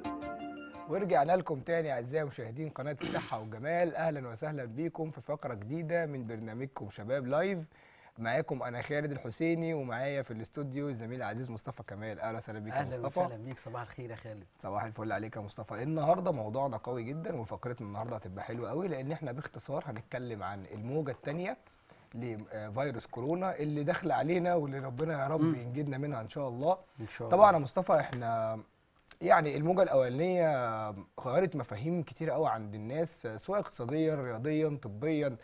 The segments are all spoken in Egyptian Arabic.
ورجعنا لكم تاني اعزائي مشاهدين قناه الصحه والجمال اهلا وسهلا بيكم في فقره جديده من برنامجكم شباب لايف معاكم انا خالد الحسيني ومعايا في الاستوديو الزميل العزيز مصطفى كمال اهلا وسهلا بيك يا اهلا مصطفى وسهلا بيك صباح الخير يا خالد صباح الفل عليك يا مصطفى النهارده موضوعنا قوي جدا وفقرتنا النهارده هتبقى حلوه قوي لان احنا باختصار هنتكلم عن الموجه الثانيه لفيروس كورونا اللي داخله علينا واللي ربنا يا رب مم. ينجدنا منها ان شاء الله ان شاء الله طبعا يا مصطفى احنا يعني الموجه الاولانيه غيرت مفاهيم كتير قوي عند الناس سواء اقتصاديا رياضيا طبيا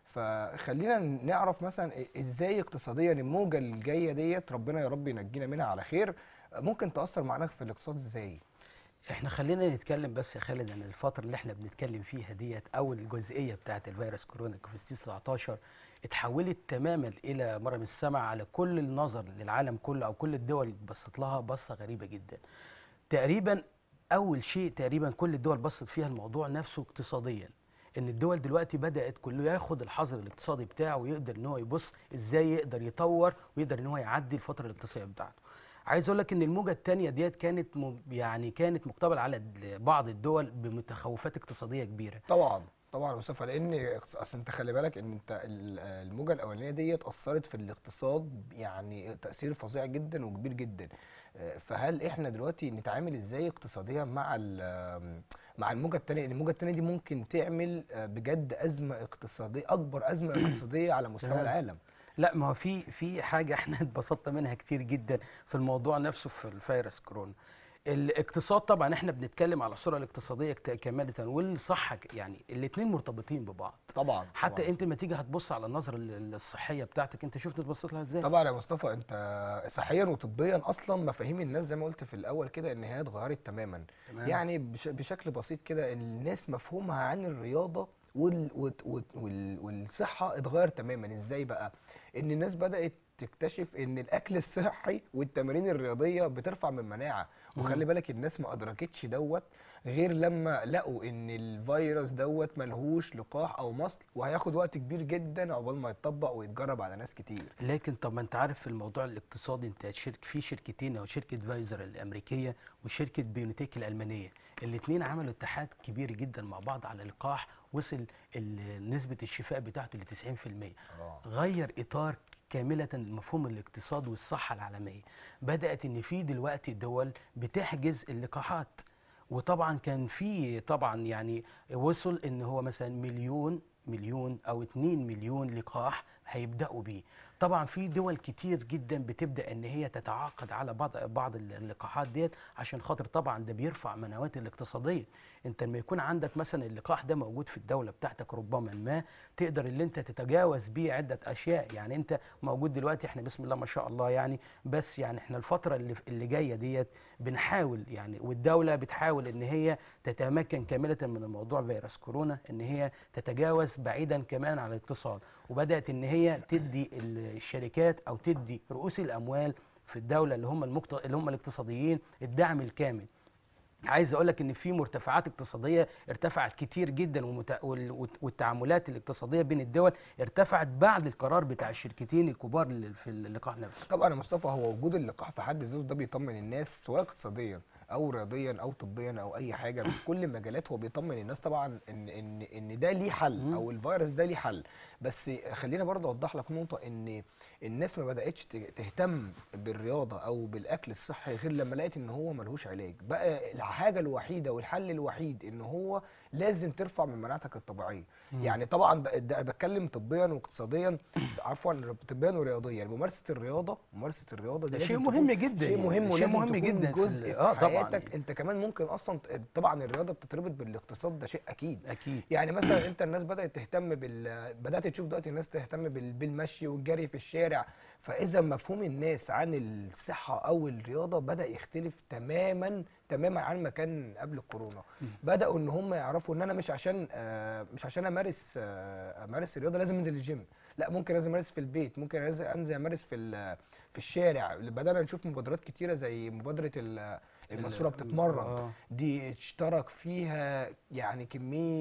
فخلينا نعرف مثلا ازاي اقتصاديا الموجه الجايه ديت ربنا يا رب ينجينا منها على خير ممكن تاثر معانا في الاقتصاد ازاي احنا خلينا نتكلم بس يا خالد عن الفتره اللي احنا بنتكلم فيها ديت او الجزئيه بتاعه الفيروس كورونا كوفيد 19 اتحولت تماما الى مرم السمع على كل النظر للعالم كله او كل الدول بصت لها بصه غريبه جدا تقريبا اول شيء تقريبا كل الدول بصت فيها الموضوع نفسه اقتصاديا ان الدول دلوقتي بدات كله ياخد الحظر الاقتصادي بتاعه ويقدر ان هو يبص ازاي يقدر يطور ويقدر ان هو يعدي الفتره الاقتصاديه بتاعته عايز اقول لك ان الموجه الثانيه ديت كانت م- يعني كانت مقتبل على د- بعض الدول بمتخوفات اقتصاديه كبيره طبعا طبعا يا مصطفى لان اصل انت خلي بالك ان انت ال- الموجه الاولانيه ديت اثرت في الاقتصاد يعني تاثير فظيع جدا وكبير جدا آه، فهل احنا دلوقتي نتعامل ازاي اقتصاديا مع ال- مع الموجه الثانيه الموجه الثانيه دي ممكن تعمل آه، بجد ازمه اقتصاديه اكبر ازمه اقتصاديه على مستوى تمام. العالم لا ما هو في في حاجه احنا اتبسطنا منها كتير جدا في الموضوع نفسه في الفيروس كورونا الاقتصاد طبعا احنا بنتكلم على الصوره الاقتصاديه كت- كامله والصحه ك- يعني الاثنين مرتبطين ببعض طبعا حتى طبعاً. انت لما تيجي هتبص على النظره ال- الصحيه بتاعتك انت شفت اتبصيت لها ازاي طبعا يا مصطفى انت صحيا وطبيا اصلا مفاهيم الناس زي ما قلت في الاول كده ان هي اتغيرت تماما تمام. يعني بش بشكل بسيط كده الناس مفهومها عن الرياضه وال وال وال والصحه اتغير تماما ازاي بقى ان الناس بدات تكتشف ان الاكل الصحي والتمارين الرياضيه بترفع من المناعه وخلي بالك الناس ما ادركتش دوت غير لما لقوا ان الفيروس دوت ملهوش لقاح او مصل وهياخد وقت كبير جدا عقبال ما يتطبق ويتجرب على ناس كتير لكن طب ما انت عارف في الموضوع الاقتصادي انت شرك في شركتين او شركه فايزر الامريكيه وشركه بيونيتيك الالمانيه الاثنين عملوا اتحاد كبير جدا مع بعض على لقاح وصل ال- نسبه الشفاء بتاعته ل 90% اه غير اطار كامله مفهوم الاقتصاد والصحه العالميه بدات ان في دلوقتي دول بتحجز اللقاحات وطبعا كان في طبعا يعني وصل ان هو مثلا مليون مليون او 2 مليون لقاح هيبداوا بيه طبعا في دول كتير جدا بتبدا ان هي تتعاقد على بعض بعض اللقاحات ديت عشان خاطر طبعا ده بيرفع مناوات الاقتصاديه انت لما يكون عندك مثلا اللقاح ده موجود في الدوله بتاعتك ربما ما تقدر اللي انت تتجاوز بيه عده اشياء يعني انت موجود دلوقتي احنا بسم الله ما شاء الله يعني بس يعني احنا الفتره اللي اللي جايه ديت بنحاول يعني والدوله بتحاول ان هي تتمكن كامله من الموضوع فيروس كورونا ان هي تتجاوز بعيدا كمان عن الاقتصاد وبدات ان هي تدي الشركات او تدي رؤوس الاموال في الدوله اللي هم المقت... اللي هم الاقتصاديين الدعم الكامل عايز اقول لك ان في مرتفعات اقتصاديه ارتفعت كتير جدا ومت... وال- والت- والتعاملات الاقتصاديه بين الدول ارتفعت بعد القرار بتاع الشركتين الكبار اللي في اللقاح نفسه طبعا يا مصطفى هو وجود اللقاح في حد ذاته ده بيطمن الناس سواء اقتصاديا او رياضيا او طبيا او اي حاجه في كل المجالات هو بيطمن الناس طبعا ان ان ان ده ليه حل او الفيروس ده ليه حل بس خلينا برضه اوضح لك نقطه ان الناس ما بداتش ت- تهتم بالرياضه او بالاكل الصحي غير لما لقت ان هو ملهوش علاج بقى الحاجه الوحيده والحل الوحيد ان هو لازم ترفع من مناعتك الطبيعيه يعني طبعا ده, ده أنا بتكلم طبيا واقتصاديا عفوا طبيا ورياضيا ممارسه الرياضه ممارسه الرياضه دي ده لازم شيء تكون مهم جدا شيء يعني، مهم شيء ولازم مهم تكون جدا في جزء ال- في, آه طبعاً حياتك يعني. انت كمان ممكن اصلا طبعا الرياضه بتتربط بالاقتصاد ده شيء اكيد اكيد يعني مثلا انت الناس بدات تهتم بال بدات تشوف دلوقتي الناس تهتم بال... بالمشي والجري في الشارع فاذا مفهوم الناس عن الصحه او الرياضه بدا يختلف تماما تماما عن ما كان قبل الكورونا بداوا ان هم يعرفوا ان انا مش عشان آه مش عشان امارس آه امارس الرياضه لازم انزل الجيم لا ممكن لازم امارس في البيت ممكن لازم انزل امارس في ال- في الشارع بدانا نشوف مبادرات كتيره زي مبادره ال- المنصوره بتتمرن آه. دي اشترك فيها يعني كميه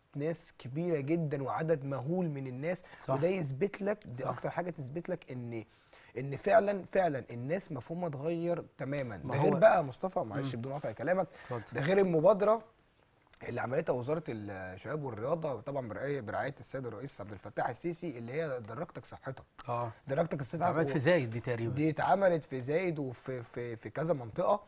ناس كبيره جدا وعدد مهول من الناس صح. وده يثبت لك دي صح. اكتر حاجه تثبت لك ان ان فعلا فعلا الناس مفهومها اتغير تماما ما ده غير هو- بقى مصطفى معلش بدون قطع كلامك اتفضل. ده غير المبادره اللي عملتها وزاره الشباب والرياضه طبعا برعايه برعايه السيد الرئيس عبد الفتاح السيسي اللي هي درجتك صحتك اه درجتك الصحتك عملت في زايد دي تقريبا دي اتعملت في زايد وفي في في كذا منطقه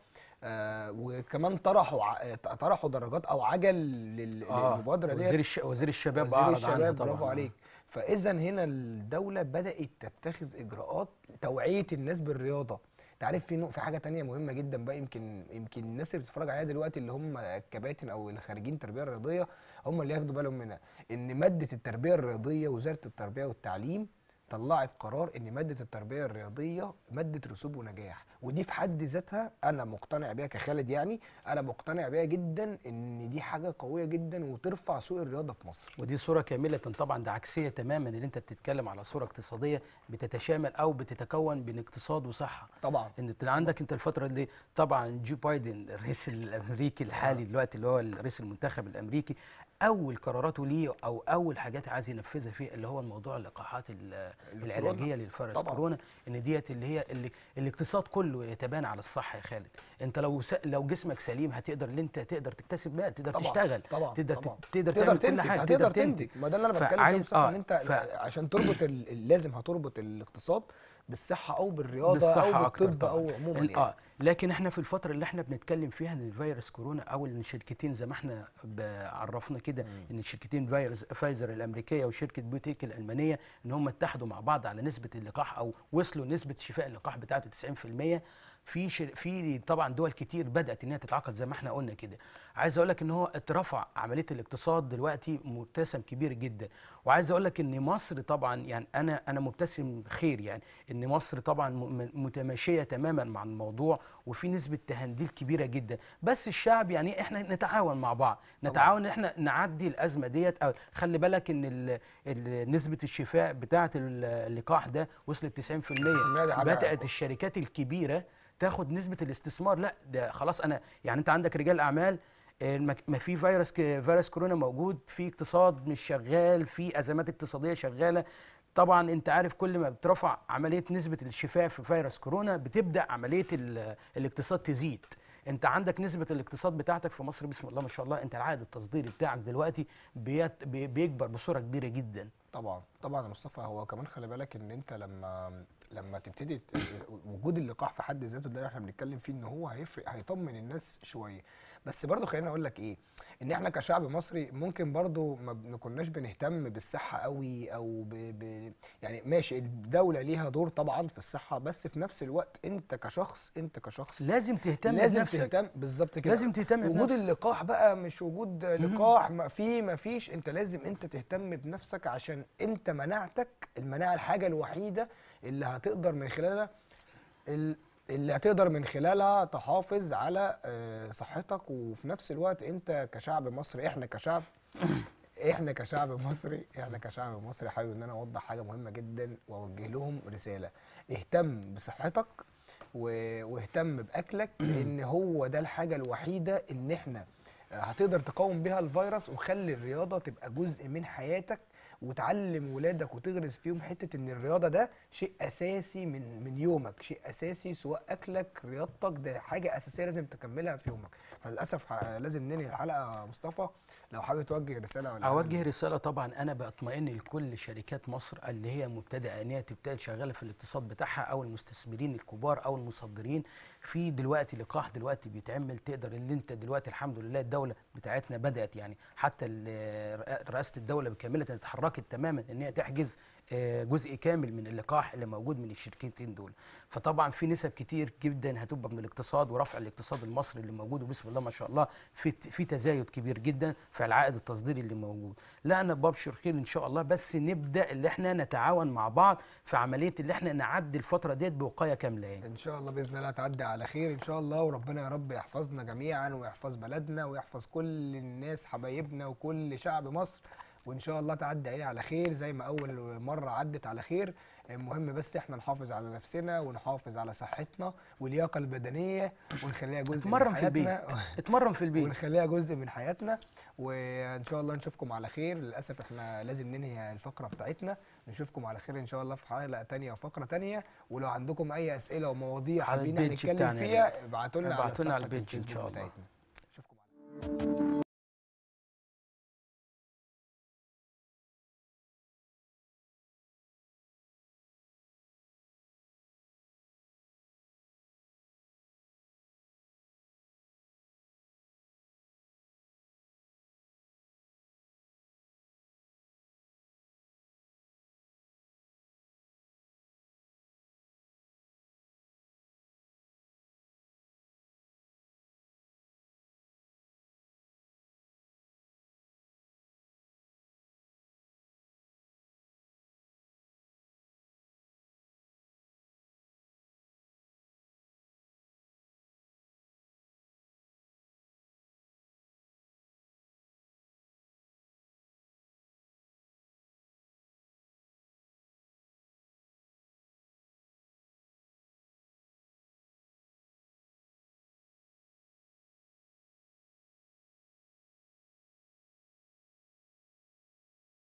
آه وكمان طرحوا ع- طرحوا درجات او عجل لل- اه للمبادره دي وزير الش... وزير الشباب وزير اعرض عنها الشباب طبعا برافو آه. عليك فاذا هنا الدوله بدات تتخذ اجراءات توعيه الناس بالرياضه انت عارف في نوع- في حاجه تانية مهمه جدا بقى يمكن يمكن الناس اللي بتتفرج عليها دلوقتي اللي هم الكباتن او اللي خارجين تربيه رياضيه هم اللي ياخدوا بالهم منها ان ماده التربيه الرياضيه وزاره التربيه والتعليم طلعت قرار ان ماده التربيه الرياضيه ماده رسوب ونجاح ودي في حد ذاتها انا مقتنع بيها كخالد يعني انا مقتنع بيها جدا ان دي حاجه قويه جدا وترفع سوق الرياضه في مصر ودي صورة كاملة طبعا ده عكسية تماما اللي انت بتتكلم على صورة اقتصادية بتتشامل او بتتكون بين اقتصاد وصحة طبعا ان انت عندك انت الفترة اللي طبعا جو بايدن الرئيس الامريكي الحالي دلوقتي اللي هو الرئيس المنتخب الامريكي اول قراراته ليه او اول حاجات عايز ينفذها فيه اللي هو الموضوع اللقاحات ال- العلاجيه للفيروس طبعاً. كورونا ان ديت اللي هي اللي الاقتصاد كله يتبان على الصحه يا خالد انت لو س... لو جسمك سليم هتقدر اللي انت تقدر تكتسب مال تقدر طبعا تشتغل طبعا تقدر طبعا تقدر تقدر تعمل كل تنتج حاجه هتقدر تنتج ما ده اللي انا بتكلم فيه فعايز- مصطفى آه، ان انت ف- عشان تربط ال- ال- لازم هتربط الاقتصاد بالصحه او بالرياضه بالصحة او أكتر بالطب طبعاً. او عموما ال- يعني اه لكن احنا في الفتره اللي احنا بنتكلم فيها ان الفيروس كورونا او ان الشركتين زي ما احنا ب- عرفنا كده ان الشركتين فيروس فايزر الامريكيه وشركه بيوتيك الالمانيه ان هم اتحدوا مع بعض على نسبه اللقاح او وصلوا نسبه شفاء اللقاح بتاعته 90% في شر... في طبعا دول كتير بدات ان هي تتعاقد زي ما احنا قلنا كده عايز اقول لك ان هو اترفع عمليه الاقتصاد دلوقتي مبتسم كبير جدا وعايز اقول لك ان مصر طبعا يعني انا انا مبتسم خير يعني ان مصر طبعا م- متماشيه تماما مع الموضوع وفي نسبه تهنديل كبيره جدا بس الشعب يعني احنا نتعاون مع بعض نتعاون ان احنا نعدي الازمه ديت أو خلي بالك ان ال ال نسبه الشفاء بتاعه ال- اللقاح ده وصلت 90% دي حاجة بدات الشركات الكبيره تاخد نسبه الاستثمار لا ده خلاص انا يعني انت عندك رجال اعمال المك- ما في فيروس ك- فيروس كورونا موجود في اقتصاد مش شغال في ازمات اقتصاديه شغاله طبعا انت عارف كل ما بترفع عمليه نسبه الشفاء في فيروس كورونا بتبدا عمليه ال- الاقتصاد تزيد انت عندك نسبه الاقتصاد بتاعتك في مصر بسم الله ما شاء الله انت العائد التصديري بتاعك دلوقتي بيت بي- بيكبر بصوره كبيره جدا طبعا طبعا يا مصطفى هو كمان خلي بالك ان انت لما لما تبتدي ت- وجود اللقاح في حد ذاته ده اللي احنا بنتكلم فيه ان هو هيفرق هيطمن الناس شويه بس برضه خليني اقول لك ايه ان احنا كشعب مصري ممكن برضه ما ما كناش بنهتم بالصحه قوي او ب... ب... يعني ماشي الدوله ليها دور طبعا في الصحه بس في نفس الوقت انت كشخص انت كشخص لازم تهتم لازم بنفسك تهتم بالظبط كده لازم تهتم وجود بنفسك. اللقاح بقى مش وجود لقاح ما في ما فيش انت لازم انت تهتم بنفسك عشان انت مناعتك المناعه الحاجه الوحيده اللي هتقدر من خلالها ال- اللي هتقدر من خلالها تحافظ على آه، صحتك وفي نفس الوقت انت كشعب مصري احنا كشعب احنا كشعب مصري احنا كشعب مصري حابب ان انا اوضح حاجه مهمه جدا واوجه لهم رساله اهتم بصحتك و- واهتم باكلك لان هو ده الحاجه الوحيده ان احنا هتقدر تقاوم بيها الفيروس وخلي الرياضه تبقى جزء من حياتك وتعلم ولادك وتغرس فيهم حته ان الرياضه ده شيء اساسي من من يومك شيء اساسي سواء اكلك رياضتك ده حاجه اساسيه لازم تكملها في يومك فللاسف ه- لازم ننهي الحلقه يا مصطفى لو حابب توجه رساله ولا اوجه رساله طبعا انا بطمئن لكل شركات مصر اللي هي مبتدئه ان هي تبتدي شغاله في الاقتصاد بتاعها او المستثمرين الكبار او المصدرين في دلوقتي لقاح دلوقتي بيتعمل تقدر اللي انت دلوقتي الحمد لله الدوله بتاعتنا بدات يعني حتى ال- رئاسه الدوله بكامله اتحركت تماما ان هي تحجز آه، جزء كامل من اللقاح اللي موجود من الشركتين دول فطبعا في نسب كتير جدا هتبقى من الاقتصاد ورفع الاقتصاد المصري اللي موجود وبسم الله ما شاء الله في في تزايد كبير جدا في العائد التصديري اللي موجود لا انا ببشر خير ان شاء الله بس نبدا اللي احنا نتعاون مع بعض في عمليه اللي احنا نعدي الفتره ديت بوقايه كامله يعني ان شاء الله باذن الله تعدي على خير ان شاء الله وربنا يا رب يحفظنا جميعا ويحفظ بلدنا ويحفظ كل الناس حبايبنا وكل شعب مصر وان شاء الله تعدي عليه على خير زي ما اول مره عدت على خير المهم بس احنا نحافظ على نفسنا ونحافظ على صحتنا واللياقه البدنيه ونخليها جزء اتمرن من في البيت حياتنا اتمرن في البيت ونخليها جزء من حياتنا وان شاء الله نشوفكم على خير للاسف احنا لازم ننهي الفقره بتاعتنا نشوفكم على خير ان شاء الله في حلقه تانية وفقره تانية ولو عندكم اي اسئله ومواضيع على حابين البيج نتكلم بتاعنا فيها ابعتوا لنا ابعتوا لنا على صفحة البيج إن الفيسبوك شاء الله. بتاعتنا. اشوفكم على خير